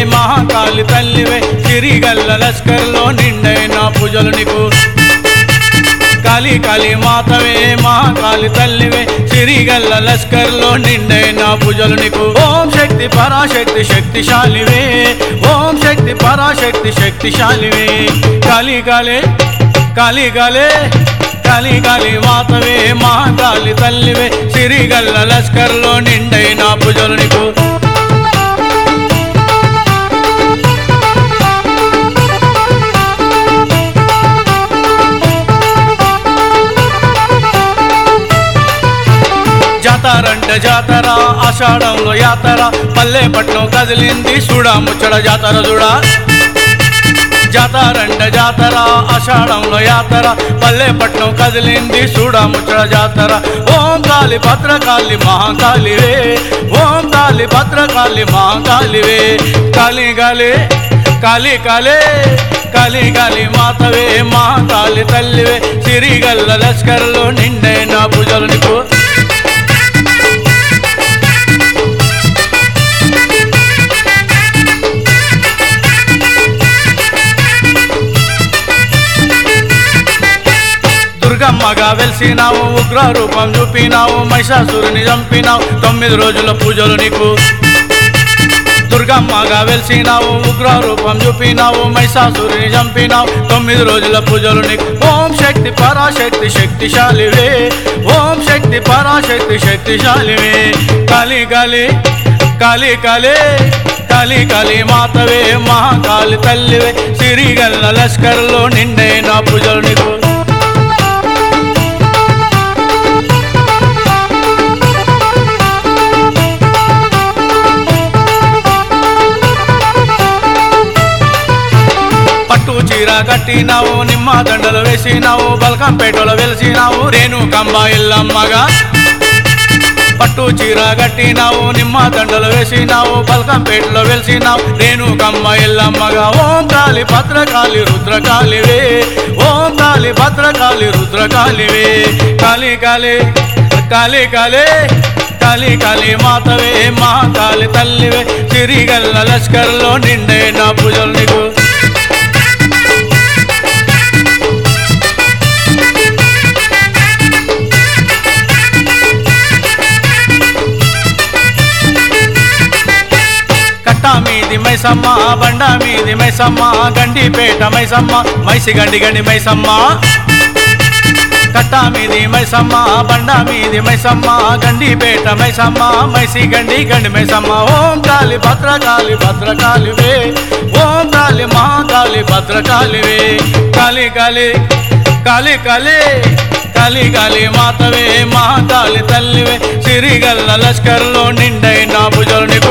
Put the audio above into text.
మహాకాళి తల్లివే సిరిగల్ల లస్కర్లో నిండైన పూజలు నీకు కాళీ కాళీ మాతవే మహాకాళి తల్లివే సిరిగల్ల లస్కర్లో నిండైన పూజలు నీకు ఓం శక్తి పరాశక్తి శక్తిశాలివే ఓం శక్తి పరాశక్తి శక్తిశాలివే కాళీ కాలే కాళీ కాలే కాళీ కాళీ మాతవే మహాకాళి తల్లివే సిరిగల్ల లస్కర్లో నిండైన పూజలు నీకు జాతరంటే జాతర ఆషాఢంలో యాతర పల్లె పట్నం కదిలింది చూడా ముచ్చడ జాతర చూడా జాతరంటే జాతర ఆషాఢంలో యాతర పల్లె పట్నం కదిలింది చూడా ముచ్చడ జాతర ఓం కాళి భద్రకాళి మహాకాళివే ఓం కాళి భద్రకాళి మహాకాళివే కాళీ గాలి కాళీ కాలే కాళీ కాళీ మాతవే మహాకాళి తల్లివే సిరిగల్ల లష్కర్లో నిండైన పూజలు నీకు దుర్గమ్మగా వెలిసినావు ఉగ్ర రూపం చూపినావు మహిషాసురుని చంపినావు తొమ్మిది రోజుల పూజలు నీకు దుర్గమ్మగా వెలిసినావు ఉగ్ర రూపం చూపినావు మహిషాసురుని చంపినావు తొమ్మిది రోజుల పూజలు నీకు ఓం శక్తి పరాశక్తి శక్తిశాలివే ఓం శక్తి పరాశక్తి శక్తిశాలివే కాళీ కాళీ కాళీ కాలే కాళీ కాళీ మాతవే మహాకాళి తల్లివే సిరిగల్ల లష్కర్లో నిండైన పూజలు నీకు పట్టు చీర కట్టినావు నిమ్మ దండలు వేసినావు బల్కంపేటలో వెలిసినావు రేణు కంబ ఎల్లమ్మగా పట్టు చీర కట్టినావు నిమ్మ దండలు వేసినావు బల్కంపేటలో వెలిసినావు రేణు కంబ ఎల్లమ్మగా ఓం కాళి భద్రకాళి రుద్రకాళివే ఓం కాళి భద్రకాళి రుద్రకాళివే కాళీ కాళీ కాళీ కాళీ కాళీ కాళీ మాతవే మహాకాళి తల్లివే సిరిగల్ల లష్కర్లో నిండైన పూజలు నీకు కట్ట మీది మైసమ్మ బండ మీది మైసమ్మ గండిపేట మైసమ్మ మైసి గండి గండి మైసమ్మ కట్ట మీది మైసమ్మ బండ మీది మైసమ్మ గండిపేట మైసమ్మ మైసి గండి గండి మైసమ్మ ఓం కాళి భద్రకాళి భద్రకాళివే ఓం కాళి మహాకాళి భద్రకాళివే కాళీ కాళీ కాళీ కాళీ కాళీ కాళీ మాతవే మహాకాళి తల్లివే సిరిగల్ల లష్కర్లో నిండైన భుజలు నీకు